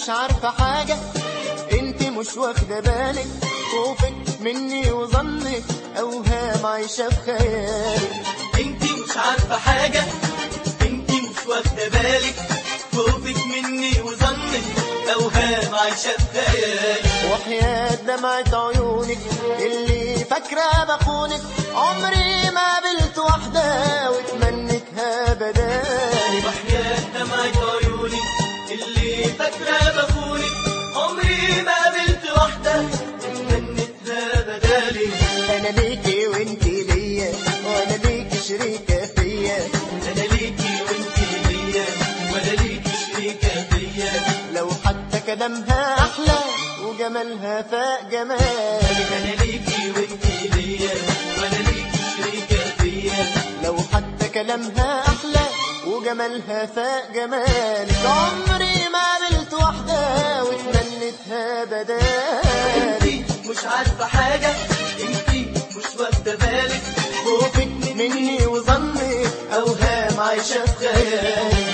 مش عارفة حاجة انت مش واخدة بالك خوفك مني وظنك اوهام عايشة في خيالك انت مش عارفة حاجة انت مش واخدة بالك خوفك مني وظنك اوهام عايشة في خيالك وحياة دمعة عيونك اللي فاكرة بخونك عمري ما قابلت واحدة واتمنتها بدالك وحياة دمعة عيونك اللي فاكرة بخونك عمري ما قابلت واحدة اتمنتها بدالي انا ليكي وانتي ليا وانا ليكي شريكة فيا انا ليكي وانتي ليا وانا ليكي شريكة فيا لو حتى كلامها احلى وجمالها فاق جمالك انا ليكي وانتي ليا وانا ليكي شريكة فيا لو حتى كلامها احلى وجمالها فاق جمالك عمري ما قابلت واحدة واتمنتها بدالك انتي مش عارفة حاجة انتي مش واخدة بالك خوفك مني وظنك اوهام عايشة في خيالك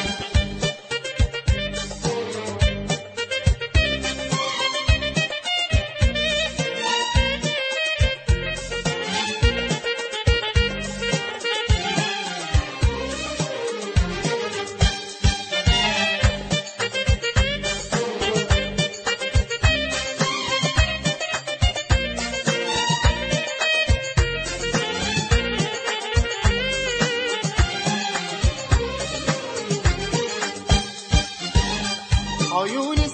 عيوني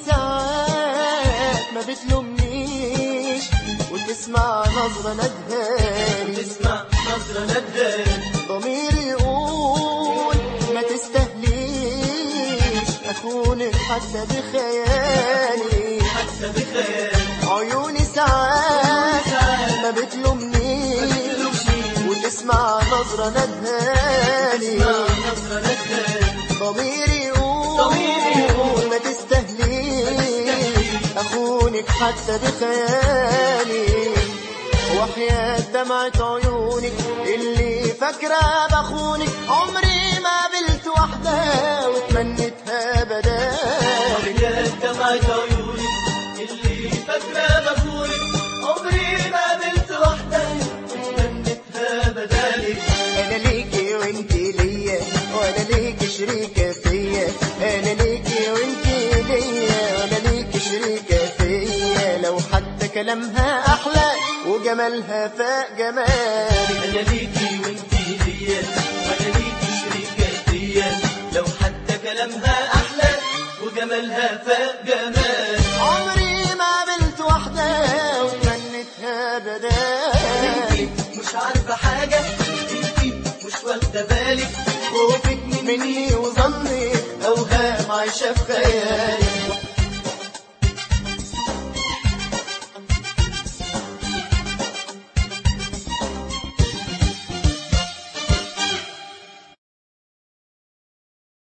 ساعات ما بتلومنيش وتسمع نظرة ندهاني تسمع نظرة ندان ضميري يقول ما تستهليش أكونك حتى بخيالي حتى بخيال عيوني ساعات ما بتلومنيش وتسمع نظرة ندهاني تسمع نظرة ندان ضميري يقول ضميري يقول ما تستهليش أخونك حتى بخيالي وحياة دمعة عيونك اللي فاكرة بخونك عمري ما قابلت واحدة واتمنتها بدالك يا دمعة عيونك اللي فاكرة بقولك عمري ما قابلت واحدة اتمنتها بدالك أنا ليكي وانتي ليا وأنا ليكي شريكة فيا أنا ليكي وانتي ليا وأنا ليكي شريكة فيا لو حتى كلامها أحلى وجمالها فاق جمالي أنا ليكي وانتي ليا وأنا ليكي شريكة فيا لو حتى كلامها أحلى وجمالها فاق جمال عمري ما قابلت واحدة وتمنتها بدالي انتي مش عارفة حاجة انتي مش واخدة بالك خوفك مني مني وظني أوهام عايشة في خيالي